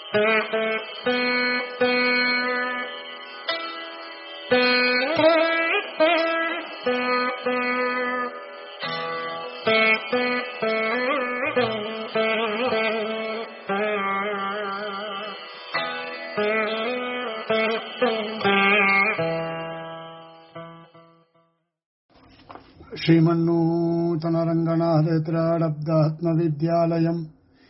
श्रीमन्नूतनरङ्गनाथत्राडब्दात्मविद्यालयम्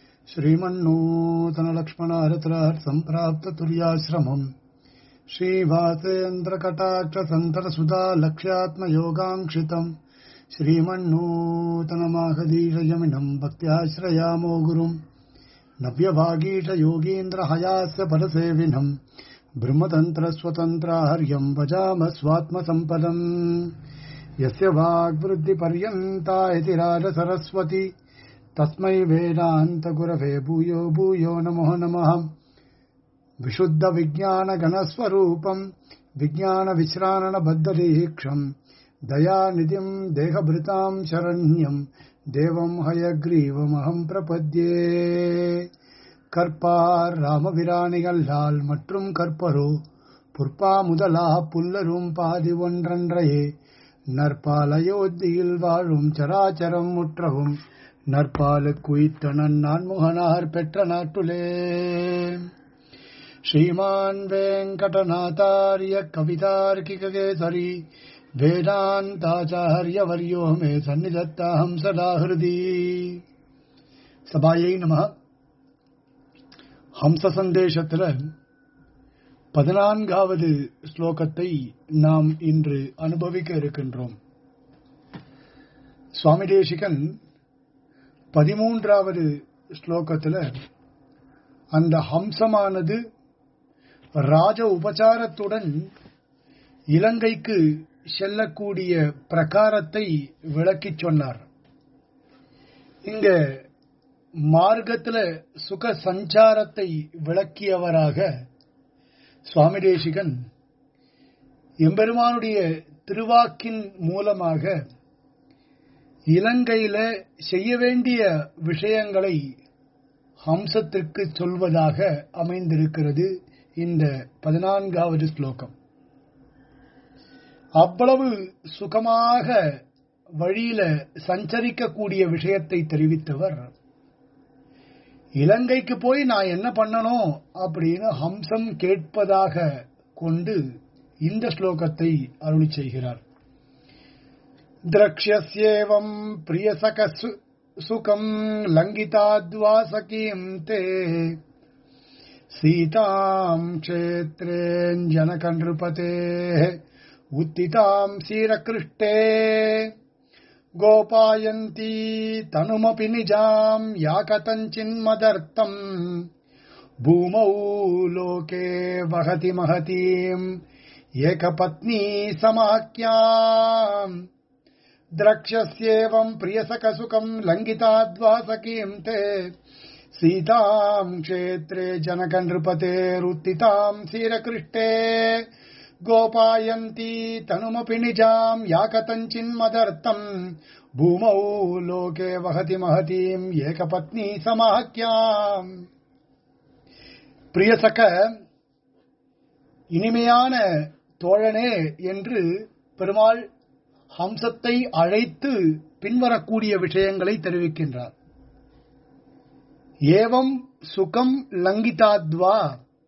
श्रीमन्नूतनलक्ष्मणारत्रात् सम्प्राप्ततुर्याश्रमम् श्रीभासेन्द्रकटाक्षसन्तरसुधा लक्ष्यात्मयोगाङ्क्षितम् श्रीमन्नूतनमाहदीशयमिनम् भक्त्याश्रयामो गुरुम् नव्यभागीशयोगीन्द्रहयास्य परसेविनम् ब्रह्मतन्त्रस्वतन्त्राहर्यम् भजाम स्वात्मसम्पदम् यस्य वाग्वृद्धिपर्यन्ता इति राजसरस्वती तस्मै वेदान्तगुरवे भूयो भूयो नमो नमः विशुद्धविज्ञानगणस्वरूपम् विज्ञानविश्राणबद्धदीक्षम् दयानिधिम् देहभृताम् शरण्यम् देवम् हयग्रीवमहम् प्रपद्ये கற்பார் ராமபிராணிகளால் மற்றும் கற்பரோ புற்பா முதலா புல்லரும் பாதி ஒன்றன்றையே நற்பால் அயோத்தியில் வாழும் சராச்சரம் முற்றவும் நற்பாலுக்கு உயிர்த்தனன் நான்முகனார் பெற்ற நாட்டுலே ஸ்ரீமான் வெங்கடநாதாரிய கவிதார்க்கிகேசரி வேதாந்தாச்சாரியவர்யோ மே சந்நிதத்தாம் சதா ஹிருதி சபாயை நம ஹம்ச சந்தேசத்துல பதினான்காவது ஸ்லோகத்தை நாம் இன்று அனுபவிக்க இருக்கின்றோம் சுவாமி தேசிகன் பதிமூன்றாவது ஸ்லோகத்தில் அந்த ஹம்சமானது ராஜ உபச்சாரத்துடன் இலங்கைக்கு செல்லக்கூடிய பிரகாரத்தை விளக்கிச் சொன்னார் இங்க மார்க்கத்தில் சுக சஞ்சாரத்தை விளக்கியவராக சுவாமி தேசிகன் எம்பெருமானுடைய திருவாக்கின் மூலமாக இலங்கையில செய்ய வேண்டிய விஷயங்களை ஹம்சத்திற்கு சொல்வதாக அமைந்திருக்கிறது இந்த பதினான்காவது ஸ்லோகம் அவ்வளவு சுகமாக வழியில சஞ்சரிக்கக்கூடிய விஷயத்தை தெரிவித்தவர் இலங்கைக்கு போய் நான் என்ன பண்ணணும் அப்படின்னு ஹம்சம் கேட்பதாக கொண்டு இந்த ஸ்லோகத்தை அருளி செய்கிறார் திரக்ஷஸ்யேவம் பிரியசக சுகம் லங்கிதாத்வாசகீம் தே சீதாம் க்ஷேத்ரேஞ்சனகன்றுபதே உத்திதாம் சீரகிருஷ்டே गोपायन्ती तनुमपि निजाम् या कथञ्चिन्मदर्थम् भूमौ लोके वहति महतीम् एकपत्नी समाख्याम् द्रक्ष्यस्येवम् प्रियसखसुखम् लङ्घिताद्वासकीम् ते सीताम् क्षेत्रे जनकनृपतेरुत्थिताम् क्षीरकृष्टे गोपायन्ती तनुमपि निजाम् या कथञ्चिन्मदर्थम् भूमौ लोके वहति महतीम् ஏகபத்னி சமாக்கியாம் பிரியசக இனிமையான தோழனே என்று பெருமாள் ஹம்சத்தை அழைத்து பின்வரக்கூடிய விஷயங்களை தெரிவிக்கின்றார் ஏவம் சுகம் லங்கிதாத்வா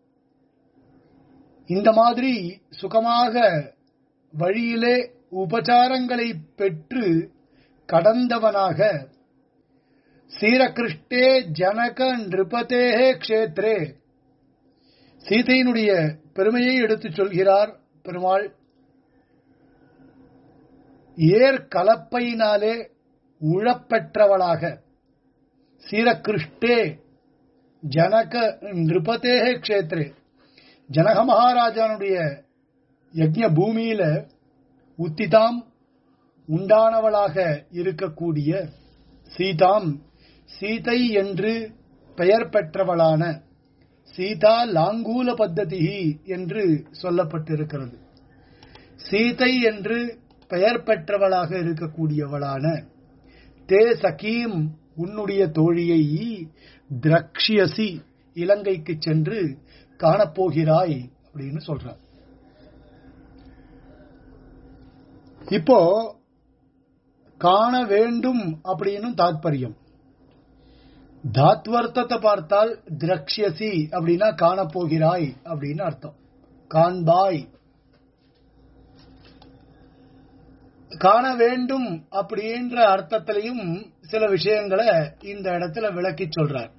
இந்த மாதிரி சுகமாக வழியிலே உபச்சாரங்களை பெற்று கடந்தவனாக சீரகிருஷ்டே ஜனக நிருபதேகே க்ஷேத்ரே சீதையினுடைய பெருமையை எடுத்துச் சொல்கிறார் பெருமாள் ஏர் கலப்பையினாலே உழப்பெற்றவளாக சீரகிருஷ்டே ஜனக நிருபதேகே க்ஷேத்ரே ஜனக மகாராஜானுடைய யஜ்ய பூமியில உத்திதாம் உண்டானவளாக இருக்கக்கூடிய சீதாம் சீதை என்று பெயர் பெற்றவளான சீதா லாங்கூல பத்ததி என்று சொல்லப்பட்டிருக்கிறது சீதை என்று பெயர் பெற்றவளாக இருக்கக்கூடியவளான தே சகீம் உன்னுடைய தோழியை திரக்ஷியசி இலங்கைக்கு சென்று காணப்போகிறாய் அப்படின்னு சொல்றார் இப்போ காண வேண்டும் அப்படின்னு தாத்பரியம் தாத்வர்த்தத்தை பார்த்தால் திரக்ஷியசி அப்படின்னா காணப்போகிறாய் அப்படின்னு அர்த்தம் காண்பாய் காண வேண்டும் அப்படின்ற அர்த்தத்திலையும் சில விஷயங்களை இந்த இடத்துல விளக்கி சொல்றார்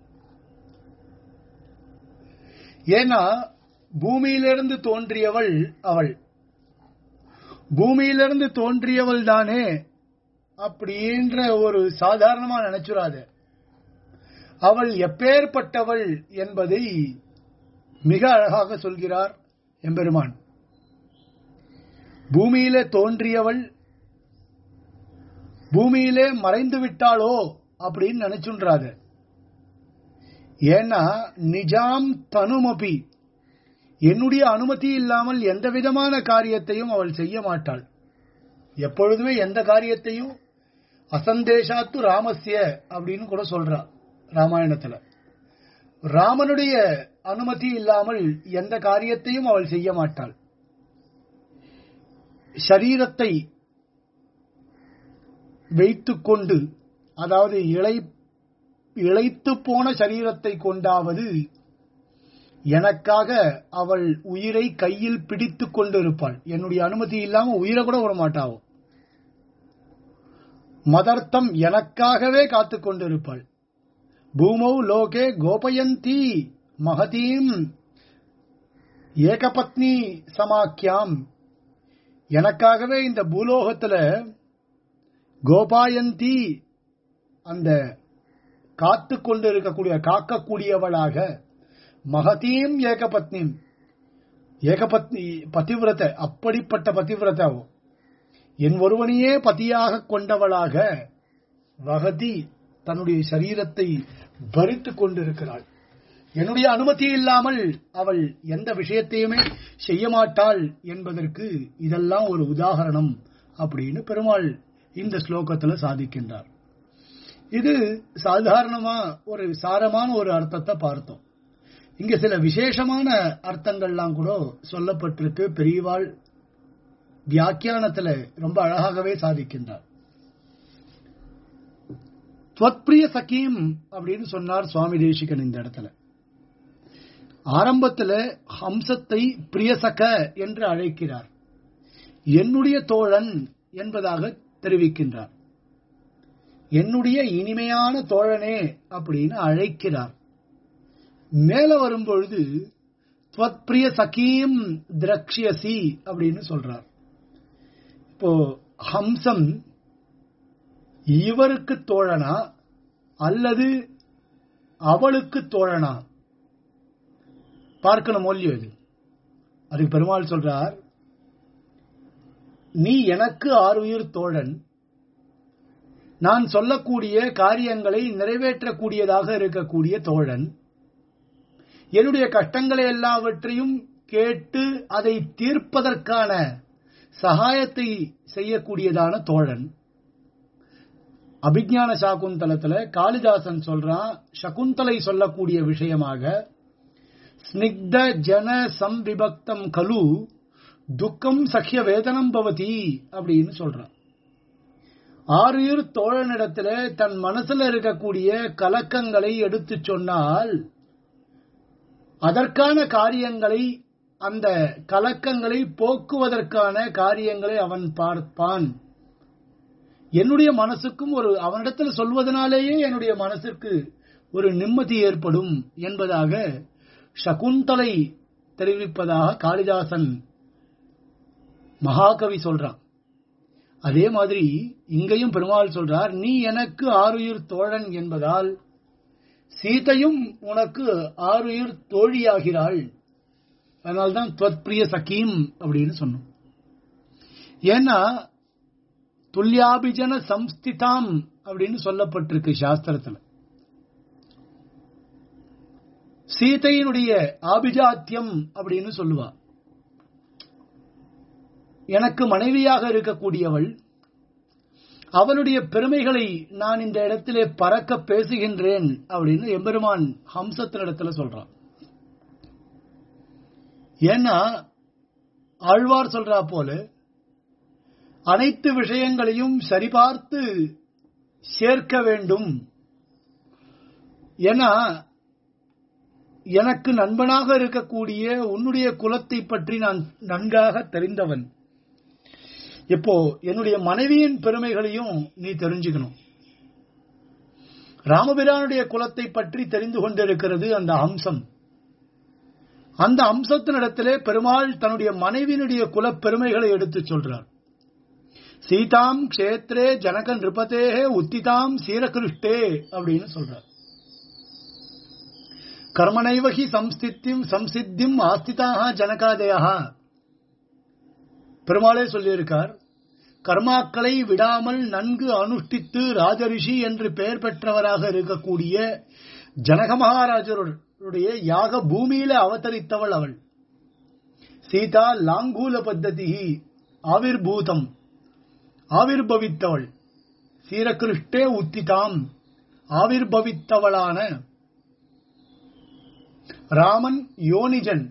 ஏன்னா பூமியிலிருந்து தோன்றியவள் அவள் பூமியிலிருந்து தோன்றியவள் தானே அப்படின்ற ஒரு சாதாரணமா நினைச்சுறாத அவள் எப்பேற்பட்டவள் என்பதை மிக அழகாக சொல்கிறார் எம்பெருமான் பூமியிலே தோன்றியவள் பூமியிலே மறைந்து விட்டாளோ அப்படின்னு நினைச்சுன்றாத ஏன்னா நிஜாம் தனுமபி என்னுடைய அனுமதி இல்லாமல் எந்த விதமான காரியத்தையும் அவள் செய்ய மாட்டாள் எப்பொழுதுமே எந்த காரியத்தையும் அசந்தேஷாத்து ராமஸ்ய அப்படின்னு கூட சொல்றா ராமாயணத்துல ராமனுடைய அனுமதி இல்லாமல் எந்த காரியத்தையும் அவள் செய்ய மாட்டாள் சரீரத்தை வைத்துக்கொண்டு அதாவது இழை இழைத்து போன சரீரத்தை கொண்டாவது எனக்காக அவள் உயிரை கையில் பிடித்துக் கொண்டு இருப்பாள் என்னுடைய அனுமதி இல்லாம உயிரை கூட விட மாட்டாவோ மதர்த்தம் எனக்காகவே காத்துக் கொண்டிருப்பாள் பூமௌ லோகே கோபயந்தி மகதீம் ஏகபத்னி சமாக்கியாம் எனக்காகவே இந்த பூலோகத்துல கோபாயந்தி அந்த காத்து கொண்டு இருக்கக்கூடிய காக்கக்கூடியவளாக மகதீம் ஏகபத்னிம் ஏகபத்னி பதிவிரத அப்படிப்பட்ட பதிவிரதாவும் என் ஒருவனையே பதியாக கொண்டவளாக வகதி தன்னுடைய சரீரத்தை பறித்துக் கொண்டிருக்கிறாள் என்னுடைய அனுமதி இல்லாமல் அவள் எந்த விஷயத்தையுமே செய்ய மாட்டாள் என்பதற்கு இதெல்லாம் ஒரு உதாகரணம் அப்படின்னு பெருமாள் இந்த ஸ்லோகத்துல சாதிக்கின்றார் இது சாதாரணமா ஒரு சாரமான ஒரு அர்த்தத்தை பார்த்தோம் இங்க சில விசேஷமான அர்த்தங்கள்லாம் கூட சொல்லப்பட்டிருக்கு பெரியவாள் வியாக்கியானத்துல ரொம்ப அழகாகவே சாதிக்கின்றார் துவத்பிரிய சகீம் அப்படின்னு சொன்னார் சுவாமி தேசிகன் இந்த இடத்துல ஆரம்பத்துல ஹம்சத்தை பிரியசக என்று அழைக்கிறார் என்னுடைய தோழன் என்பதாக தெரிவிக்கின்றார் என்னுடைய இனிமையான தோழனே அப்படின்னு அழைக்கிறார் மேல வரும்பொழுது துவத்பிரிய சகீம் திரக்ஷியசி அப்படின்னு சொல்றார் இப்போ ஹம்சம் இவருக்கு தோழனா அல்லது அவளுக்கு தோழனா பார்க்கணும் மொழியோ இது அதுக்கு பெருமாள் சொல்றார் நீ எனக்கு ஆறுயிர் தோழன் நான் சொல்லக்கூடிய காரியங்களை நிறைவேற்றக்கூடியதாக இருக்கக்கூடிய தோழன் என்னுடைய கஷ்டங்களை எல்லாவற்றையும் கேட்டு அதை தீர்ப்பதற்கான சகாயத்தை செய்யக்கூடியதான தோழன் அபிஜான சாகுந்தலத்துல காளிதாசன் சொல்றான் சகுந்தலை சொல்லக்கூடிய விஷயமாக ஸ்னிக்த ஜன சம்விபக்தம் கலு துக்கம் சக்கிய வேதனம் பவதி அப்படின்னு சொல்றான் ஆறுயிர் தோழனிடத்துல தன் மனசுல இருக்கக்கூடிய கலக்கங்களை எடுத்து சொன்னால் அதற்கான காரியங்களை அந்த கலக்கங்களை போக்குவதற்கான காரியங்களை அவன் பார்ப்பான் என்னுடைய மனசுக்கும் ஒரு அவனிடத்தில் சொல்வதனாலேயே என்னுடைய மனசிற்கு ஒரு நிம்மதி ஏற்படும் என்பதாக சகுந்தலை தெரிவிப்பதாக காளிதாசன் மகாகவி சொல்றான் அதே மாதிரி இங்கேயும் பெருமாள் சொல்றார் நீ எனக்கு ஆறுயிர் தோழன் என்பதால் சீதையும் உனக்கு ஆறுயிர் தோழியாகிறாள் அதனால்தான் துவத்பிரிய சகீம் அப்படின்னு சொன்னோம் ஏன்னா துல்லியாபிஜன சம்ஸ்திதாம் அப்படின்னு சொல்லப்பட்டிருக்கு சாஸ்திரத்துல சீதையினுடைய ஆபிஜாத்தியம் அப்படின்னு சொல்லுவா எனக்கு மனைவியாக இருக்கக்கூடியவள் அவளுடைய பெருமைகளை நான் இந்த இடத்திலே பறக்க பேசுகின்றேன் அப்படின்னு எம்பெருமான் ஹம்சத்தினிடத்துல சொல்றான் ஏன்னா ஆழ்வார் சொல்றா போல அனைத்து விஷயங்களையும் சரிபார்த்து சேர்க்க வேண்டும் ஏன்னா எனக்கு நண்பனாக இருக்கக்கூடிய உன்னுடைய குலத்தை பற்றி நான் நன்காக தெரிந்தவன் இப்போ என்னுடைய மனைவியின் பெருமைகளையும் நீ தெரிஞ்சுக்கணும் ராமபிரானுடைய குலத்தை பற்றி தெரிந்து கொண்டிருக்கிறது அந்த அம்சம் அந்த அம்சத்தினிடத்திலே பெருமாள் தன்னுடைய மனைவியினுடைய குல பெருமைகளை எடுத்து சொல்றார் சீதாம் கஷேத்ரே ஜனக நிருபதேகே உத்திதாம் சீரகிருஷ்டே அப்படின்னு சொல்றார் கர்மனைவகி சம்ஸ்தித்திம் சம்சித்திம் ஆஸ்திதாக ஜனகாதயா பெருமாளே சொல்லியிருக்கார் கர்மாக்களை விடாமல் நன்கு அனுஷ்டித்து ராஜரிஷி என்று பெயர் பெற்றவராக இருக்கக்கூடிய ஜனக மகாராஜருடைய யாக பூமியில அவதரித்தவள் அவள் சீதா லாங்கூல பத்ததி ஆவிர்பூதம் ஆவிர்பவித்தவள் சீரகிருஷ்டே உத்திதாம் ஆவிர்பவித்தவளான ராமன் யோனிஜன்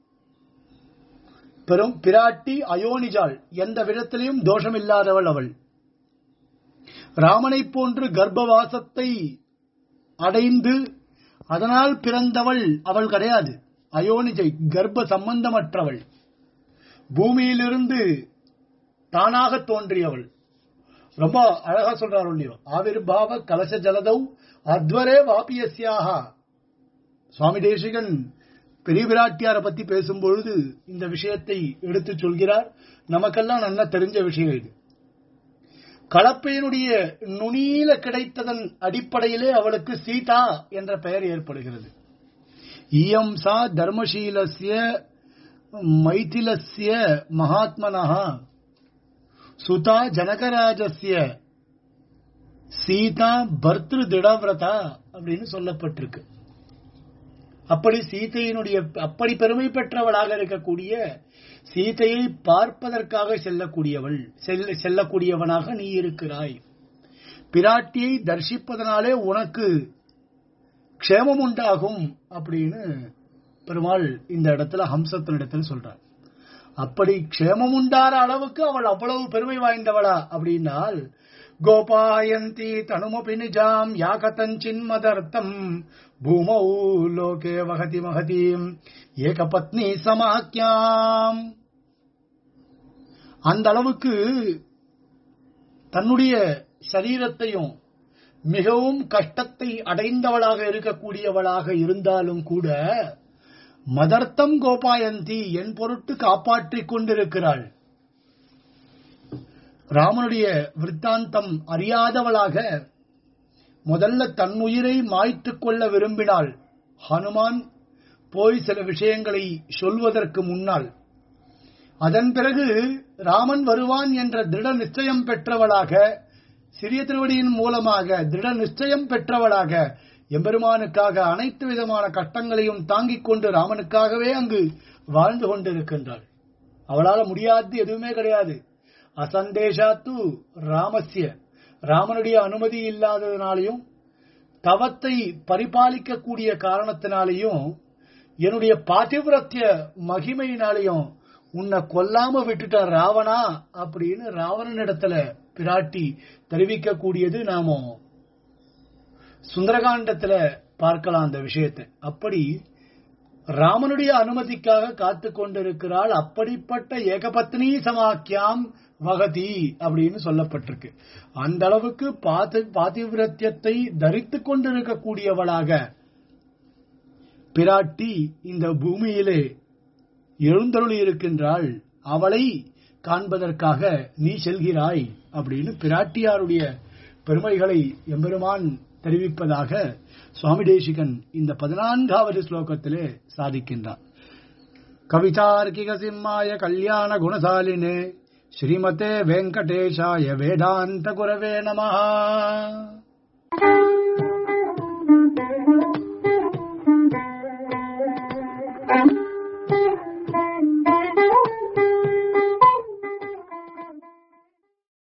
பெரும் பிராட்டி அயோனிஜாள் எந்த விதத்திலையும் தோஷமில்லாதவள் அவள் ராமனைப் போன்று கர்ப்பவாசத்தை அடைந்து அதனால் பிறந்தவள் அவள் கிடையாது அயோனிஜை கர்ப்ப சம்பந்தமற்றவள் பூமியிலிருந்து தானாக தோன்றியவள் ரொம்ப அழகா சொல்றார் இல்லையோ ஆவிர்பாவ கலச ஜலதௌ அத்வரே வாபியசியாக சுவாமி தேசிகன் பெரிய விராட்டியார பத்தி பேசும்பொழுது இந்த விஷயத்தை எடுத்து சொல்கிறார் நமக்கெல்லாம் நல்லா தெரிஞ்ச விஷயம் இது கலப்பையினுடைய நுனியில கிடைத்ததன் அடிப்படையிலே அவளுக்கு சீதா என்ற பெயர் ஏற்படுகிறது இயம்சா தர்மசீலசிய மைதிலசிய மகாத்மனஹா சுதா ஜனகராஜஸ்ய சீதா பர்திரு திடவிரதா அப்படின்னு சொல்லப்பட்டிருக்கு அப்படி சீதையினுடைய அப்படி பெருமை பெற்றவளாக இருக்கக்கூடிய சீதையை பார்ப்பதற்காக செல்லக்கூடியவள் செல்லக்கூடியவனாக நீ இருக்கிறாய் பிராட்டியை தரிசிப்பதனாலே உனக்கு க்ஷேமம் உண்டாகும் அப்படின்னு பெருமாள் இந்த இடத்துல ஹம்சத்தினிடத்தில் சொல்றார் அப்படி க்ஷேமம் உண்டார அளவுக்கு அவள் அவ்வளவு பெருமை வாய்ந்தவளா அப்படின்னால் கோபாயந்தி தனுமபி நிஜாம் யாகதஞ்சின்மதர்த்தம் பூமௌ லோகே வகதி மகதீம் ஏகபத்னி சமாக்கியாம் அந்த அளவுக்கு தன்னுடைய சரீரத்தையும் மிகவும் கஷ்டத்தை அடைந்தவளாக இருக்கக்கூடியவளாக இருந்தாலும் கூட மதர்த்தம் கோபாயந்தி என் பொருட்டு காப்பாற்றிக் கொண்டிருக்கிறாள் ராமனுடைய விற்த்தாந்தம் அறியாதவளாக முதல்ல தன் உயிரை மாய்த்துக் கொள்ள விரும்பினாள் ஹனுமான் போய் சில விஷயங்களை சொல்வதற்கு முன்னால் அதன் பிறகு ராமன் வருவான் என்ற திட நிச்சயம் பெற்றவளாக சிறிய திருவடியின் மூலமாக திட நிச்சயம் பெற்றவளாக எம்பெருமானுக்காக அனைத்து விதமான கஷ்டங்களையும் தாங்கிக் கொண்டு ராமனுக்காகவே அங்கு வாழ்ந்து கொண்டிருக்கின்றாள் அவளால முடியாது எதுவுமே கிடையாது அசந்தேஷாத்து ராமஸ்ய ராமனுடைய அனுமதி இல்லாததுனாலையும் தவத்தை பரிபாலிக்கக்கூடிய காரணத்தினாலையும் என்னுடைய பாதிவிரத்திய மகிமையினாலையும் உன்னை கொல்லாம விட்டுட்ட ராவணா அப்படின்னு ராவணனிடத்துல பிராட்டி தெரிவிக்கக்கூடியது நாம சுந்தரகாண்டத்துல பார்க்கலாம் அந்த விஷயத்தை அப்படி ராமனுடைய அனுமதிக்காக காத்து கொண்டிருக்கிறாள் அப்படிப்பட்ட ஏகபத்னி சமாக்கியாம் வகதி அப்படின்னு சொல்லப்பட்டிருக்கு அந்த அளவுக்கு பாதி பாதிவிரத்தியத்தை தரித்துக் கொண்டிருக்கக்கூடியவளாக பிராட்டி இந்த பூமியிலே எழுந்தருளி இருக்கின்றாள் அவளை காண்பதற்காக நீ செல்கிறாய் அப்படின்னு பிராட்டியாருடைய பெருமைகளை எம்பெருமான் தெரிவிப்பதாக சுவாமி தேசிகன் இந்த பதினான்காவது ஸ்லோகத்திலே சாதிக்கின்றார் கவிதார்க்கிக சிம்மாய கல்யாண குணசாலினே ஸ்ரீமதே வெங்கடேஷாய வேதாந்த குரவே நமஹா